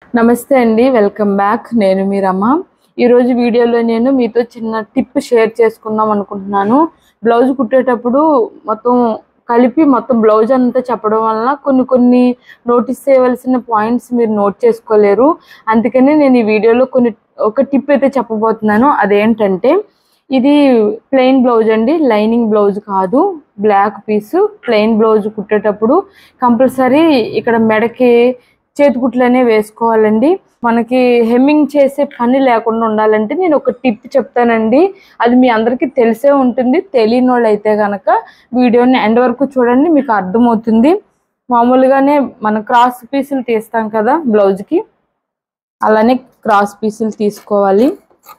నమస్తే అండి welcome back నేను మీ రమ ఈరోజు వీడియోలో నేను మీతో చిన్న టిప్ షేర్ చేసుకుందాం అనుకుంటున్నాను బ్లౌజ్ కుట్టేటప్పుడు మొత్తం కలిపి మొత్తం బ్లౌజ్ అంతా చెప్పడం వలన కొన్ని కొన్ని నోటీస్ చేయవలసిన పాయింట్స్ మీరు నోట్ చేసుకోలేరు అందుకని నేను ఈ వీడియోలో కొన్ని ఒక టిప్ అయితే చెప్పబోతున్నాను అదేంటంటే ఇది ప్లెయిన్ బ్లౌజ్ అండి లైనింగ్ బ్లౌజ్ కాదు బ్లాక్ పీస్ ప్లెయిన్ బ్లౌజ్ కుట్టేటప్పుడు కంపల్సరీ ఇక్కడ మెడకి చేతికుట్లనే వేసుకోవాలండి మనకి హెమ్మింగ్ చేసే పని లేకుండా ఉండాలంటే నేను ఒక టిప్ చెప్తానండి అది మీ అందరికీ తెలిసే ఉంటుంది తెలియని వాళ్ళు అయితే కనుక వీడియోని ఎండ్ వరకు చూడండి మీకు అర్థమవుతుంది మామూలుగానే మన క్రాస్ పీసులు తీస్తాం కదా బ్లౌజ్కి అలానే క్రాస్ పీసులు తీసుకోవాలి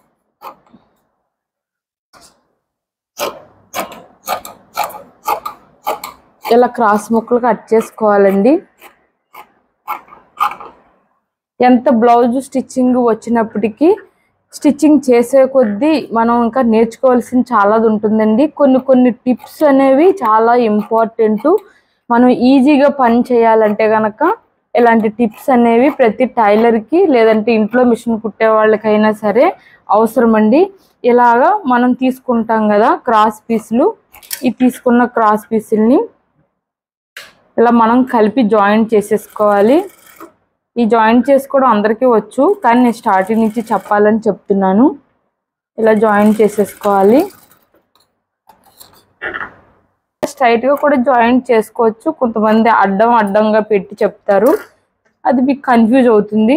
ఇలా క్రాస్ ముక్కలు కట్ చేసుకోవాలండి ఎంత బ్లౌజ్ స్టిచ్చింగ్ వచ్చినప్పటికీ స్టిచ్చింగ్ చేసే కొద్దీ మనం ఇంకా నేర్చుకోవాల్సిన చాలా ఉంటుందండి కొన్ని కొన్ని టిప్స్ అనేవి చాలా ఇంపార్టెంట్ మనం ఈజీగా పని చేయాలంటే కనుక ఇలాంటి టిప్స్ అనేవి ప్రతి టైలర్కి లేదంటే ఇంట్లో మిషన్ కుట్టే వాళ్ళకైనా సరే అవసరం అండి ఇలాగా మనం తీసుకుంటాం కదా క్రాస్ పీసులు ఈ తీసుకున్న క్రాస్ పీసుల్ని ఇలా మనం కలిపి జాయింట్ చేసేసుకోవాలి ఈ జాయింట్ చేసుకోవడం అందరికీ వచ్చు కానీ నేను స్టార్టింగ్ నుంచి చెప్పాలని చెప్తున్నాను ఇలా జాయింట్ చేసేసుకోవాలి స్ట్రైట్గా కూడా జాయింట్ చేసుకోవచ్చు కొంతమంది అడ్డం అడ్డంగా పెట్టి చెప్తారు అది మీకు కన్ఫ్యూజ్ అవుతుంది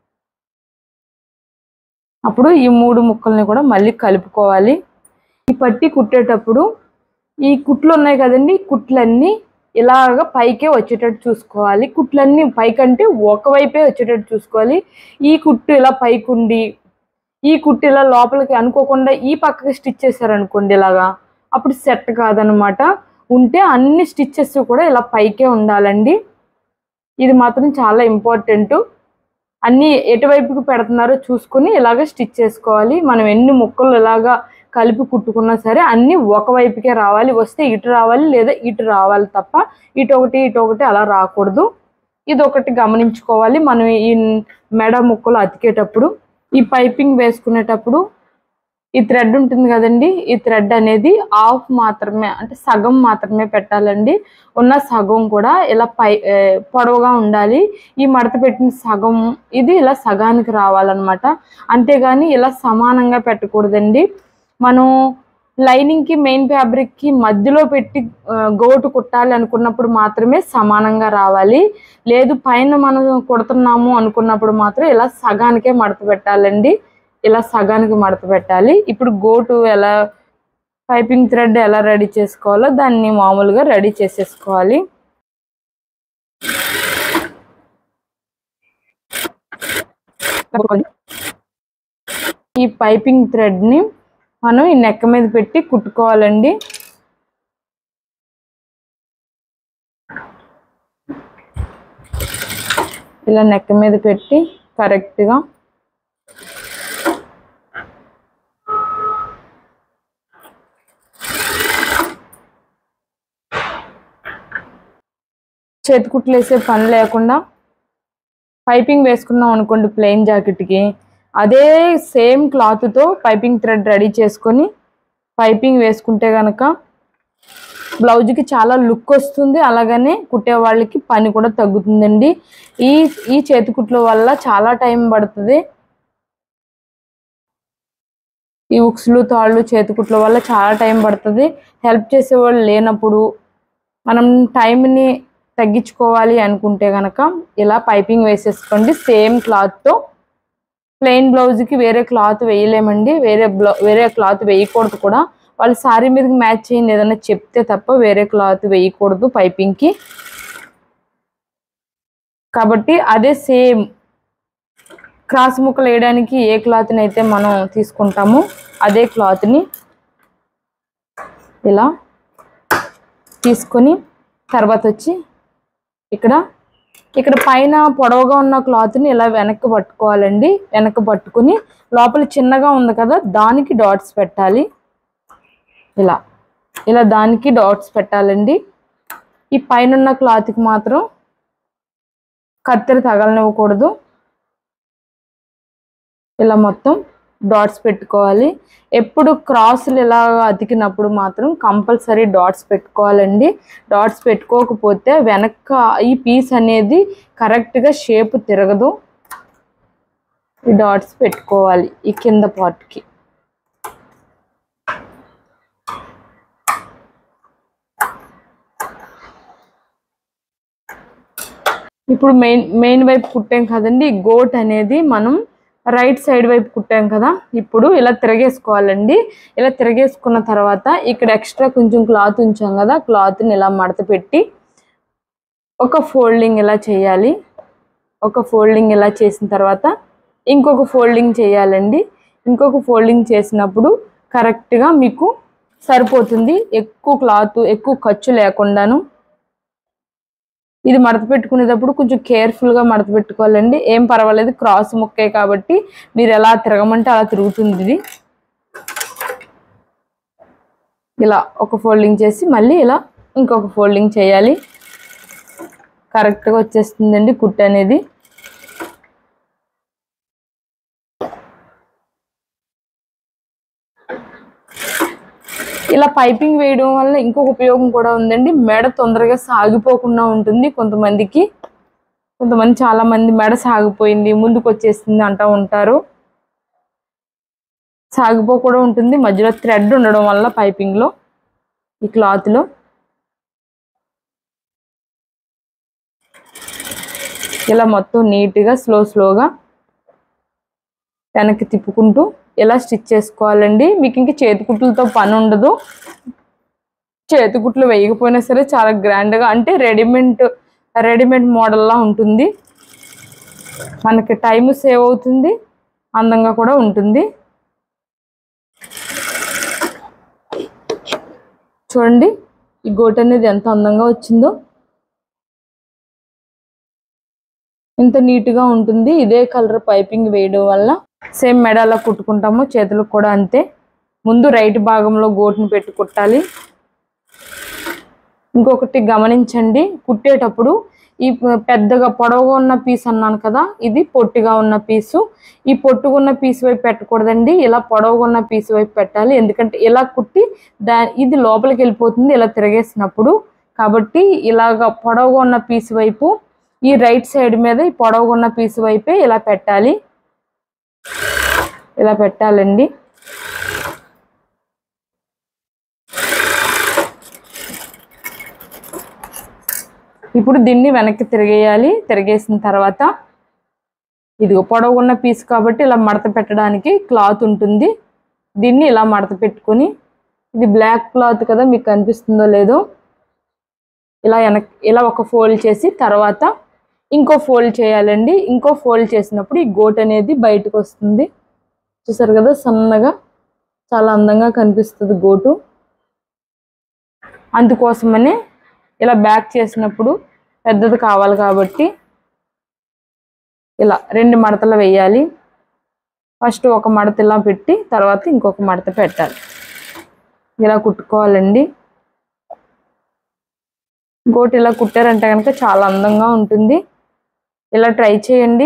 అప్పుడు ఈ మూడు ముక్కల్ని కూడా మళ్ళీ కలుపుకోవాలి ఈ పట్టి కుట్టేటప్పుడు ఈ కుట్లు ఉన్నాయి కదండి ఈ కుట్లన్నీ ఇలాగ పైకే వచ్చేటట్టు చూసుకోవాలి కుట్లన్నీ పైకంటే ఒకవైపే వచ్చేటట్టు చూసుకోవాలి ఈ కుట్టు ఇలా పైకి ఉండి ఈ కుట్టు ఇలా లోపలికి అనుకోకుండా ఈ పక్కకి స్టిచ్ చేశారనుకోండి ఇలాగా అప్పుడు సెట్ కాదనమాట ఉంటే అన్ని స్టిచ్చెస్ కూడా ఇలా పైకే ఉండాలండి ఇది మాత్రం చాలా ఇంపార్టెంట్ అన్ని ఎటువైపుకి పెడుతున్నారో చూసుకుని ఇలాగ స్టిచ్ చేసుకోవాలి మనం ఎన్ని ముక్కలు ఇలాగా కలిపి కుట్టుకున్నా సరే అన్ని ఒకవైపుకే రావాలి వస్తే ఇటు రావాలి లేదా ఇటు రావాలి తప్ప ఇటు ఒకటి ఇటు ఒకటి అలా రాకూడదు ఇది ఒకటి గమనించుకోవాలి మనం ఈ మెడ ముక్కలు అతికేటప్పుడు ఈ పైపింగ్ వేసుకునేటప్పుడు ఈ థ్రెడ్ ఉంటుంది కదండి ఈ థ్రెడ్ అనేది ఆఫ్ మాత్రమే అంటే సగం మాత్రమే పెట్టాలండి ఉన్న సగం కూడా ఇలా పై ఏ, పొడవుగా ఉండాలి ఈ మడత పెట్టిన సగం ఇది ఇలా సగానికి రావాలన్నమాట అంతేగాని ఇలా సమానంగా పెట్టకూడదండి మనం లైనింగ్ కి మెయిన్ ఫ్యాబ్రిక్ కి మధ్యలో పెట్టి ఆ, గోటు కుట్టాలి అనుకున్నప్పుడు మాత్రమే సమానంగా రావాలి లేదు పైన మనం కుడుతున్నాము అనుకున్నప్పుడు మాత్రం ఇలా సగానికే మడత పెట్టాలండి ఇలా సగానికి మడత పెట్టాలి ఇప్పుడు గోటు ఎలా పైపింగ్ థ్రెడ్ ఎలా రెడీ చేసుకోవాలో దాన్ని మామూలుగా రెడీ చేసేసుకోవాలి ఈ పైపింగ్ థ్రెడ్ ని మనం ఈ నెక్ మీద పెట్టి కుట్టుకోవాలండి ఇలా నెక్ మీద పెట్టి కరెక్ట్గా చేతికుట్లు వేసే పని లేకుండా పైపింగ్ వేసుకున్నాం అనుకోండి ప్లెయిన్ జాకెట్కి అదే సేమ్ క్లాత్తో పైపింగ్ థ్రెడ్ రెడీ చేసుకొని పైపింగ్ వేసుకుంటే కనుక బ్లౌజ్కి చాలా లుక్ వస్తుంది అలాగనే కుట్టే వాళ్ళకి పని కూడా తగ్గుతుందండి ఈ ఈ చేతికుట్ల వల్ల చాలా టైం పడుతుంది ఈ ఉక్స్లు తాళ్ళు చేతికుట్ల వల్ల చాలా టైం పడుతుంది హెల్ప్ చేసేవాళ్ళు లేనప్పుడు మనం టైంని తగ్గించుకోవాలి అనుకుంటే కనుక ఇలా పైపింగ్ వేసేసుకోండి సేమ్ క్లాత్తో ప్లెయిన్ బ్లౌజ్కి వేరే క్లాత్ వేయలేమండి వేరే బ్లౌ వేరే క్లాత్ వేయకూడదు కూడా వాళ్ళు సారీ మీదకి మ్యాచ్ చేయండి ఏదైనా చెప్తే తప్ప వేరే క్లాత్ వేయకూడదు పైపింగ్కి కాబట్టి అదే సేమ్ క్రాస్ ముక్కలు వేయడానికి ఏ క్లాత్ని అయితే మనం తీసుకుంటామో అదే క్లాత్ని ఇలా తీసుకొని తర్వాత వచ్చి ఇక్కడ ఇక్కడ పైన పొడవుగా ఉన్న క్లాత్ని ఇలా వెనక్కి పట్టుకోవాలండి వెనక్కి పట్టుకుని లోపల చిన్నగా ఉంది కదా దానికి డాట్స్ పెట్టాలి ఇలా ఇలా దానికి డాట్స్ పెట్టాలండి ఈ పైన ఉన్న క్లాత్కి మాత్రం కత్తెర తగలనివ్వకూడదు ఇలా మొత్తం డాట్స్ పెట్టుకోవాలి ఎప్పుడు క్రాసులు ఇలా అతికినప్పుడు మాత్రం కంపల్సరీ డాట్స్ పెట్టుకోవాలండి డాట్స్ పెట్టుకోకపోతే వెనక ఈ పీస్ అనేది కరెక్ట్గా షేప్ తిరగదు ఈ డాట్స్ పెట్టుకోవాలి ఈ కింద పార్ట్కి ఇప్పుడు మెయిన్ మెయిన్ వైపు కుట్టాం కదండి ఈ గోట్ అనేది మనం రైట్ సైడ్ వైపు కుట్టాం కదా ఇప్పుడు ఇలా తిరగేసుకోవాలండి ఇలా తిరగేసుకున్న తర్వాత ఇక్కడ ఎక్స్ట్రా కొంచెం క్లాత్ ఉంచాం కదా క్లాత్ని ఇలా మడత పెట్టి ఒక ఫోల్డింగ్ ఇలా చేయాలి ఒక ఫోల్డింగ్ ఇలా చేసిన తర్వాత ఇంకొక ఫోల్డింగ్ చేయాలండి ఇంకొక ఫోల్డింగ్ చేసినప్పుడు కరెక్ట్గా మీకు సరిపోతుంది ఎక్కువ క్లాత్ ఎక్కువ ఖర్చు లేకుండాను ఇది మడత పెట్టుకునేటప్పుడు కొంచెం కేర్ఫుల్గా మడత పెట్టుకోవాలండి ఏం పర్వాలేదు క్రాస్ ముక్కే కాబట్టి మీరు ఎలా తిరగమంటే అలా తిరుగుతుంది ఇది ఇలా ఒక ఫోల్డింగ్ చేసి మళ్ళీ ఇలా ఇంకొక ఫోల్డింగ్ చేయాలి కరెక్ట్గా వచ్చేస్తుందండి కుట్టు అనేది ఇలా పైపింగ్ వేయడం వల్ల ఇంకొక ఉపయోగం కూడా ఉందండి మెడ తొందరగా సాగిపోకుండా ఉంటుంది కొంతమందికి కొంతమంది చాలా మంది మెడ సాగిపోయింది ముందుకు వచ్చేసింది అంటూ ఉంటారు సాగిపోకుండా ఉంటుంది మధ్యలో థ్రెడ్ ఉండడం వల్ల పైపింగ్ లో ఈ క్లాత్ లో ఇలా మొత్తం నీట్ గా స్లో స్లోగా వెనక్కి తిప్పుకుంటూ ఇలా స్టిచ్ చేసుకోవాలండి మీకు ఇంక చేతి కుట్లతో పని ఉండదు చేతి కుట్లు వేయకపోయినా సరే చాలా grand గా అంటే రెడీమేడ్ రెడీమేడ్ మోడల్లా ఉంటుంది మనకి టైం సేవ్ అవుతుంది అందంగా కూడా ఉంటుంది చూడండి ఈ గోట్ అనేది ఎంత అందంగా వచ్చిందో ఇంత నీట్గా ఉంటుంది ఇదే కలర్ పైపింగ్ వేయడం వల్ల సేమ్ మెడ అలా కుట్టుకుంటాము చేతులకు కూడా అంతే ముందు రైట్ భాగంలో గోటుని పెట్టి కుట్టాలి ఇంకొకటి గమనించండి కుట్టేటప్పుడు ఈ ప- పెద్దగా పొడవుగా ఉన్న పీస్ అన్నాను కదా ఇది పొట్టిగా ఉన్న పీసు ఈ పొట్టుగా ఉన్న పీస్ వైపు పెట్టకూడదండి ఇలా పొడవుగా ఉన్న పీస్ వైపు పెట్టాలి ఎందుకంటే ఇలా కుట్టి దా ఇది లోపలికి వెళ్ళిపోతుంది ఇలా తిరగేసినప్పుడు కాబట్టి ఇలాగ పొడవుగా ఉన్న పీస్ వైపు ఈ రైట్ సైడ్ మీద ఈ పొడవుగా ఉన్న పీస్ వైపే ఇలా పెట్టాలి ఇలా పెట్టాలండి ఇప్పుడు దీన్ని వెనక్కి తిరిగేయాలి తిరిగేసిన తర్వాత ఇది పొడవున్న పీస్ కాబట్టి ఇలా మడత పెట్టడానికి క్లాత్ ఉంటుంది దీన్ని ఇలా మడత పెట్టుకొని ఇది బ్లాక్ క్లాత్ కదా మీకు కనిపిస్తుందో లేదో ఇలా వెనక్ ఇలా ఒక ఫోల్డ్ చేసి తర్వాత ఇంకో ఫోల్డ్ చేయాలండి ఇంకో ఫోల్డ్ చేసినప్పుడు ఈ గోట్ అనేది బయటకు వస్తుంది చూసారు కదా సన్నగా చాలా అందంగా కనిపిస్తుంది గోటు అందుకోసమనే ఇలా బ్యాక్ చేసినప్పుడు పెద్దది కావాలి కాబట్టి ఇలా రెండు మడతలు వేయాలి ఫస్ట్ ఒక మడత ఇలా పెట్టి తర్వాత ఇంకొక మడత పెట్టాలి ఇలా కుట్టుకోవాలండి ఇంకోటి ఇలా కుట్టారంటే కనుక చాలా అందంగా ఉంటుంది ఇలా ట్రై చేయండి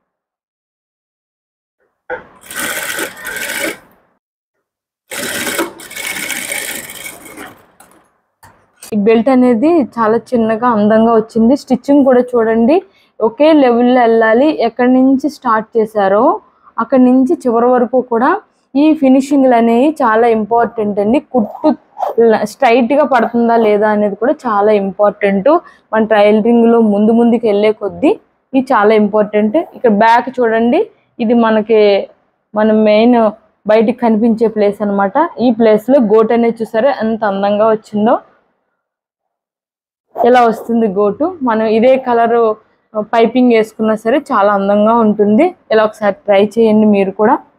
ఈ బెల్ట్ అనేది చాలా చిన్నగా అందంగా వచ్చింది స్టిచ్చింగ్ కూడా చూడండి ఒకే లెవెల్లో వెళ్ళాలి ఎక్కడి నుంచి స్టార్ట్ చేశారో అక్కడి నుంచి చివరి వరకు కూడా ఈ ఫినిషింగ్లు అనేవి చాలా ఇంపార్టెంట్ అండి కుట్టు స్ట్రైట్ గా పడుతుందా లేదా అనేది కూడా చాలా ఇంపార్టెంట్ మన టైలరింగ్ లో ముందు ముందుకు వెళ్ళే కొద్దీ ఇది చాలా ఇంపార్టెంట్ ఇక్కడ బ్యాక్ చూడండి ఇది మనకి మన మెయిన్ బయటికి కనిపించే ప్లేస్ అన్నమాట ఈ ప్లేస్ లో గోట్ అనేది చూసారా ఎంత అందంగా వచ్చిందో ఇలా వస్తుంది గోటు మనం ఇదే కలర్ పైపింగ్ వేసుకున్నా సరే చాలా అందంగా ఉంటుంది ఇలా ఒకసారి ట్రై చేయండి మీరు కూడా